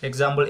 Example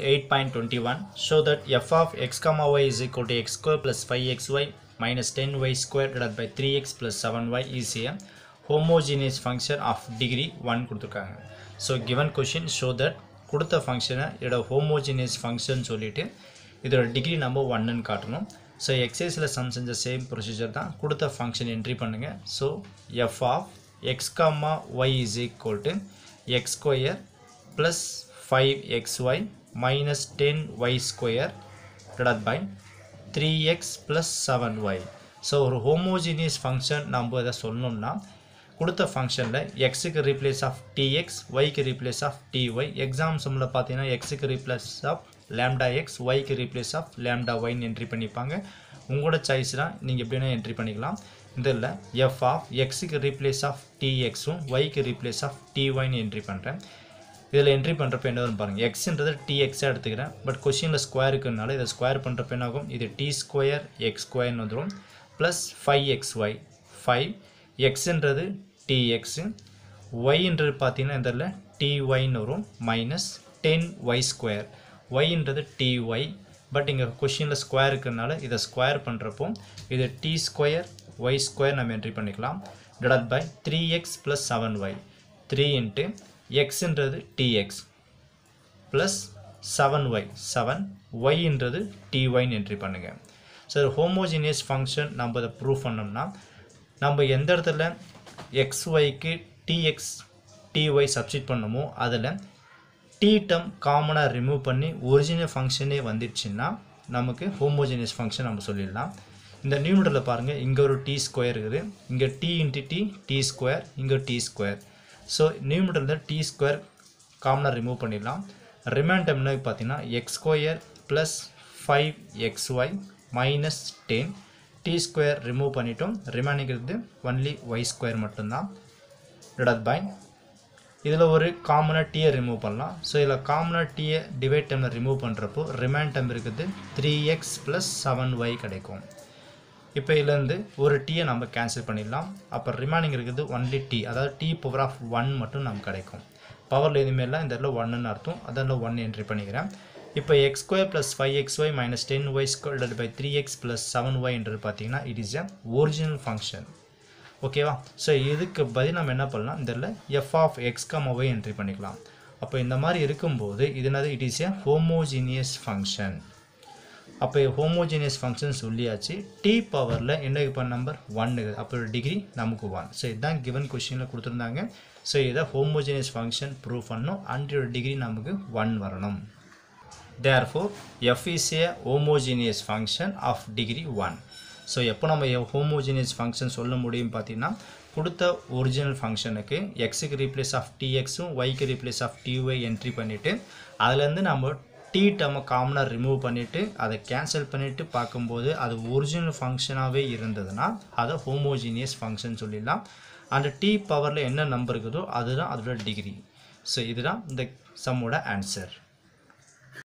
8.21 show that f of x comma y is equal to x square plus 5xy minus 10y square divided by 3x plus 7y is a homogeneous function of degree 1 கொடுத்துருக்காங்க so given question show that கொடுத்த ஃபங்க்ஷனை இதோட homogeneous function சொல்லிட்டு இதோட degree நம்ம ஒன்னுன்னு காட்டணும் so எக்ஸைஸில் சம் செஞ்ச சேம் ப்ரொசீஜர் தான் கொடுத்த ஃபங்க்ஷன் என்ட்ரி பண்ணுங்கள் so f of x comma y is equal to x square plus five x y minus ten y square divide by three x plus seven y so ஒரு homogeneous function நம்ம இதை சொல்லணும்னா கொடுத்த ஃபங்க்ஷனில் எக்ஸுக்கு replace of dx ஒய்க்கு replace of dy exam சம்மில் பார்த்தீங்கன்னா எக்ஸுக்கு ரீப்ளேஸ் ஆஃப் லேம்டா எக்ஸ் ஒய்க்கு ரீப்ளேஸ் ஆஃப் லேம்டா ஒய்னு என்ட்ரி பண்ணிப்பாங்க உங்களோட சாய்ஸ் தான் நீங்கள் எப்படின்னா என்ட்ரி பண்ணிக்கலாம் இதில் எஃப் ஆஃப் எக்ஸுக்கு ரீப்ளேஸ் ஆஃப் டிஎக்ஸும் ஒய்க்கு ரீப்ளேஸ் ஆஃப் டிஒய்னு என்ட்ரி பண்ணுறேன் இதில் என்ட்ரி பண்ணுறப்ப என்ன வரும் பாருங்கள் எக்ஸ்ன்றது டிஎக்ஸாக எடுத்துக்கிறேன் பட் கொஷினில் ஸ்கொயர் இருக்கிறதுனால இதை ஸ்கொயர் பண்ணுறப்ப என்ன ஆகும் இது டி ஸ்கொயர் எக்ஸ் ஸ்கொயர்னு வந்துடும் plus five x y five எக்ஸுன்றது டிஎக்ஸு ஒய்ன்றது பார்த்தீங்கன்னா இதில் டிஒய்னு வரும் மைனஸ் டென் ஒய் ஸ்கொயர் ஒய்ன்றது டிஒய் பட் இங்கே கொஷினில் ஸ்கொயர் இருக்கிறதுனால இதை ஸ்கொயர் பண்ணுறப்போ இது டி ஸ்கொயர் ஒய் ஸ்கொயர் நம்ம என்ட்ரி பண்ணிக்கலாம் divide by three x plus seven y three into எக்ஸுன்றது dx plus seven y seven ஒய்ன்றது டிஒய்னு என்ட்ரி பண்ணுங்கள் ஸோ ஹோமோஜினியஸ் ஃபங்க்ஷன் நம்ம இதை ப்ரூவ் பண்ணோம்னா நம்ம எந்த இடத்துல எக்ஸ் ஒய்க்கு டிஎக்ஸ் டிஒய் சப்ஸ்டிட் பண்ணமோ அதில் டி டம் காமனாக ரிமூவ் பண்ணி ஒரிஜினல் ஃபங்க்ஷனே வந்துடுச்சுன்னா நமக்கு ஹோமோஜினியஸ் ஃபங்க்ஷன் நம்ம சொல்லிடலாம் இந்த நியூமிட்டரில் பாருங்கள் இங்கே ஒரு டி ஸ்கொயர் இருக்குது இங்கே t into t t square இங்கே டி ஸ்கொயர் ஸோ நியூமிட்டரில் டி ஸ்கொயர் காமனாக ரிமூவ் பண்ணிடலாம் ரிமைண்ட் டைம் என்ன பார்த்தீங்கன்னா x square plus five x y minus ten t square remove பண்ணிட்டோம் ரிமைனிங் இருந்து ஒன்லி ஒய் ஸ்கொயர் மட்டும்தான் டிவைட் பை இதில் ஒரு காமனாக டீயை ரிமூவ் பண்ணலாம் ஸோ இதில் காமனாக டீயை டிவைட் டைமில் ரிமூவ் பண்ணுறப்போ ரிமைண்ட் டைம் இருக்குது three x plus seven y கிடைக்கும் இப்போ இதுலேருந்து ஒரு டீயை நம்ம கேன்சல் பண்ணிடலாம் அப்போ ரிமைனிங் இருக்குது ஒன்லி டி அதாவது டி பவர் ஆஃப் ஒன் மட்டும் நமக்கு கிடைக்கும் பவரில் எதுவுமே இல்லை இந்த இடத்துல ஒன்றுன்னு அர்த்தம் அதில் ஒன் என்ட்ரி பண்ணிக்கிறேன் இப்போ x square plus five x y minus ten y square by three x plus seven ஒய்ன்றது பார்த்தீங்கன்னா it is a original function ஓகேவா ஸோ இதுக்கு பதில் நம்ம என்ன பண்ணலாம் இந்த f of x comma y entry பண்ணிக்கலாம் அப்போ இந்த மாதிரி இருக்கும்போது இது என்னது it is a homogeneous function அப்போ ஹோமோஜீனியஸ் ஃபங்க்ஷன் சொல்லியாச்சு டி பவரில் என்ன இப்போ நம்பர் ஒன்னு அப்போ டிகிரி நமக்கு ஒன் ஸோ இதுதான் கிவன் கொஷினில் கொடுத்துருந்தாங்க ஸோ இதை ஹோமோஜீனியஸ் ஃபங்க்ஷன் ப்ரூவ் பண்ணணும் அண்ட் டிகிரி நமக்கு ஒன் வரணும் therefore f is a homogeneous function of degree 1 so எப்போ நம்ம ஹோமோஜினியஸ் ஃபங்க்ஷன் சொல்ல முடியும் பார்த்தீங்கன்னா கொடுத்த ஒரிஜினல் ஃபங்க்ஷனுக்கு எக்ஸுக்கு ரீப்ளேஸ் ஆஃப் டிஎக்ஸும் ஒய்க்கு ரீப்ளேஸ் ஆஃப் டிஒய் என்ட்ரி பண்ணிவிட்டு அதுலேருந்து நம்ம டி டம்மை காமனாக ரிமூவ் பண்ணிவிட்டு அதை கேன்சல் பண்ணிவிட்டு பார்க்கும்போது அது ஒரிஜினல் ஃபங்க்ஷனாகவே இருந்ததுன்னா அதை ஹோமோஜினியஸ் ஃபங்க்ஷன் சொல்லிடலாம் அந்த டி பவரில் என்ன நம்பர் இருக்குதோ அதுதான் அதோட டிகிரி ஸோ இதுதான் இந்த சம்மோட ஆன்சர்